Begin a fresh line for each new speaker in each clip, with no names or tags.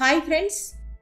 hi friends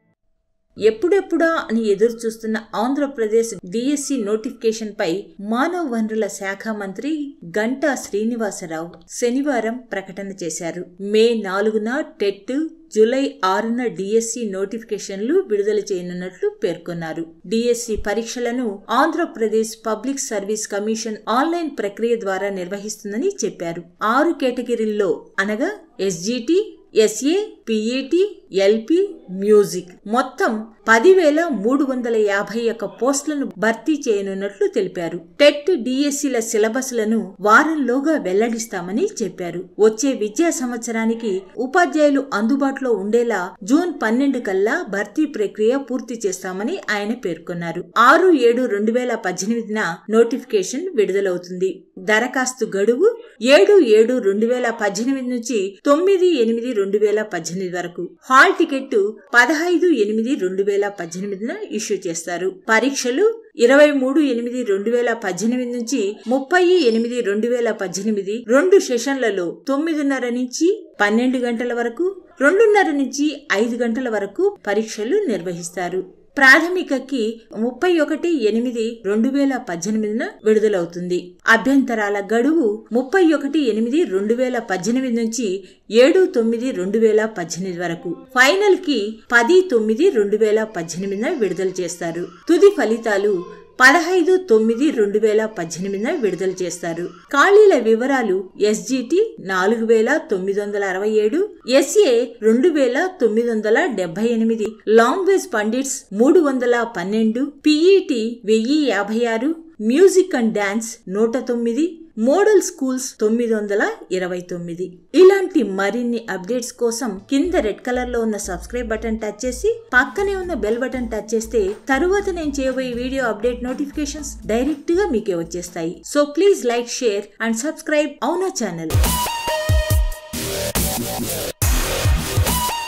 ఎప్పుడెప్పుడా అని ఎదురు చూస్తున్న ఆంధ్రప్రదేశ్ డిఎస్సి నోటిఫికేషన్ పై మానవ వనరుల శాఖ మంత్రి గంటా శ్రీనివాసరావు శనివారం ప్రకటన చేశారు మే నాలుగున టెట్ జూలై ఆరున డిఎస్సి నోటిఫికేషన్లు విడుదల చేయనున్నట్లు పేర్కొన్నారు డిఎస్సి పరీక్షలను Andhra Pradesh Public Service Commission online ప్రక్రియ ద్వారా నిర్వహిస్తుందని చెప్పారు ఆరు కేటగిరీల్లో అనగా SGT SA PET LP music మొత్తం పదివేల మూడు వందల యాభై ఒక్క పోస్టులను భర్తీ చేయనున్నట్లు తెలిపారు టెట్ డిఎస్సిల సిలబస్లను వారంలోగా వెల్లడిస్తామని చెప్పారు వచ్చే విద్యా సంవత్సరానికి ఉపాధ్యాయులు అందుబాటులో ఉండేలా జూన్ పన్నెండు కల్లా భర్తీ ప్రక్రియ పూర్తి చేస్తామని ఆయన పేర్కొన్నారు ఆరు ఏడు రెండు వేల పద్దెనిమిదిన నోటిఫికేషన్ విడుదలవుతుంది దరఖాస్తు గడువు ఏడు ఏడు రెండు వేల పద్దెనిమిది నుంచి తొమ్మిది ఎనిమిది రెండు వేల పద్దెనిమిది వరకు హాల్ టికెట్ పదహైదు ఎనిమిది రెండు వేల పద్దెనిమిదిన ఇష్యూ చేస్తారు పరీక్షలు ఇరవై మూడు ఎనిమిది రెండు వేల పద్దెనిమిది నుంచి ముప్పై ఎనిమిది రెండు వేల పద్దెనిమిది రెండు సెషన్లలో తొమ్మిదిన్నర నుంచి పన్నెండు గంటల వరకు రెండున్నర నుంచి ఐదు గంటల వరకు పరీక్షలు నిర్వహిస్తారు ప్రాథమికకి ముప్పై ఒకటి ఎనిమిది రెండు వేల పద్దెనిమిదిన విడుదలవుతుంది అభ్యంతరాల గడువు ముప్పై ఒకటి ఎనిమిది రెండు వేల పద్దెనిమిది నుంచి ఏడు తొమ్మిది రెండు వేల పద్దెనిమిది వరకు ఫైనల్ కి పది తొమ్మిది రెండు వేల పద్దెనిమిదిన విడుదల చేస్తారు తుది ఫలితాలు పదహైదు తొమ్మిది రెండు వేల పద్దెనిమిదిన విడుదల చేస్తారు ఖాళీల వివరాలు ఎస్జిటి నాలుగు వేల తొమ్మిది వందల అరవై ఏడు ఎస్ఏ రెండు వేల తొమ్మిది వందల డెబ్బై ఎనిమిది లాంగ్వేజ్ పండిట్స్ మూడు వందల పన్నెండు పిఈటి వెయ్యి యాభై ఆరు మ్యూజిక్ అండ్ డాన్స్ నూట తొమ్మిది మోడల్ స్కూల్స్ తొమ్మిది వందల ఇరవై తొమ్మిది ఇలాంటి మరిన్ని అప్డేట్స్ కోసం కింద రెడ్ కలర్ లో ఉన్న సబ్స్క్రైబ్ బటన్ టచ్ చేసి పక్కనే ఉన్న బెల్ బటన్ టచ్ చేస్తే తరువాత నేను చేయబోయే వీడియో అప్డేట్ నోటిఫికేషన్స్ డైరెక్ట్ గా మీకే వచ్చేస్తాయి so please like share and subscribe అవునా ఛానల్